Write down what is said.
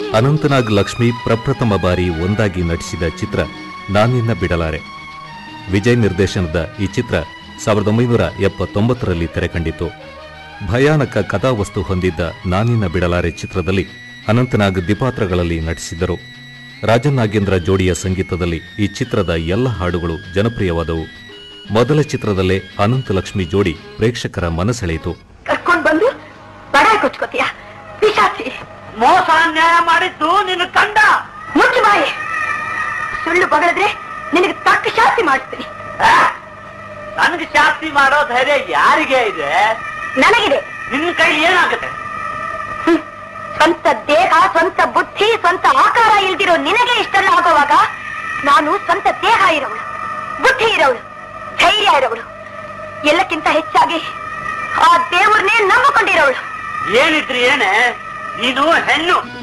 ಅನಂತನಾಗ್ ಲಕ್ಷ್ಮಿ ಪ್ರಪ್ರಥಮ ಬಾರಿ ಒಂದಾಗಿ ನಟಿಸಿದ ಚಿತ್ರ ನಾನಿನ್ನ ಬಿಡಲಾರೆ ವಿಜಯ್ ನಿರ್ದೇಶನದ ಈ ಚಿತ್ರ ಸಾವಿರದ ಒಂಬೈನೂರ ಎಪ್ಪತ್ತೊಂಬತ್ತರಲ್ಲಿ ತೆರೆಕಂಡಿತು ಭಯಾನಕ ಕಥಾವಸ್ತು ಹೊಂದಿದ್ದ ನಾನಿನ್ನ ಬಿಡಲಾರೆ ಚಿತ್ರದಲ್ಲಿ ಅನಂತನಾಗ್ ದ್ವಿಪಾತ್ರಗಳಲ್ಲಿ ನಟಿಸಿದ್ದರು ರಾಜನ್ ನಾಗೇಂದ್ರ ಜೋಡಿಯ ಸಂಗೀತದಲ್ಲಿ ಈ ಚಿತ್ರದ ಎಲ್ಲ ಹಾಡುಗಳು ಜನಪ್ರಿಯವಾದವು ಮೊದಲ ಚಿತ್ರದಲ್ಲೇ ಅನಂತ ಲಕ್ಷ್ಮಿ ಜೋಡಿ ಪ್ರೇಕ್ಷಕರ ಮನಸೆಳೆಯಿತು ಕರ್ಕೊಂಡ್ ಬಂದು ಬಡಾಯ್ ಕೊಚ್ಕೋತೀಯ ಪಿಶಾಚಿ ಮೋಸ ಅನ್ಯಾಯ ಮಾಡಿದ್ದು ನಿನ್ನ ಕಂಡ ಮುಚ್ಚು ಬಾಯಿ ಸುಳ್ಳು ಬಗಳಿದ್ರೆ ನಿನಗೆ ತಕ್ಕ ಶಾಸ್ತಿ ಮಾಡಿಸ್ತೀನಿ ಆ? ನನಗೆ ಶಾಸ್ತಿ ಮಾಡೋ ಧೈರ್ಯ ಯಾರಿಗೆ ಇದೆ ನನಗಿದೆ ನಿನ್ನ ಕೈ ಏನಾಗುತ್ತೆ ಹ್ಮ್. ಸ್ವಂತ ದೇಹ ಸ್ವಂತ ಬುದ್ಧಿ ಸ್ವಂತ ಆಕಾರ ಇಲ್ದಿರೋ ನಿನಗೆ ಇಷ್ಟೆಲ್ಲ ಆಗೋವಾಗ ನಾನು ಸ್ವಂತ ದೇಹ ಇರೋಳು ಬುದ್ಧಿ ಇರೋಳು ಧೈರ್ಯ ಇರೋಳು ಎಲ್ಲಕ್ಕಿಂತ ಹೆಚ್ಚಾಗಿ ಆ ದೇವ್ರನ್ನೇ ನಂಬಿಕೊಂಡಿರೋಳು ಏನಿದ್ರಿ ಏನೇ ನೀನು ಹೆಣ್ಣು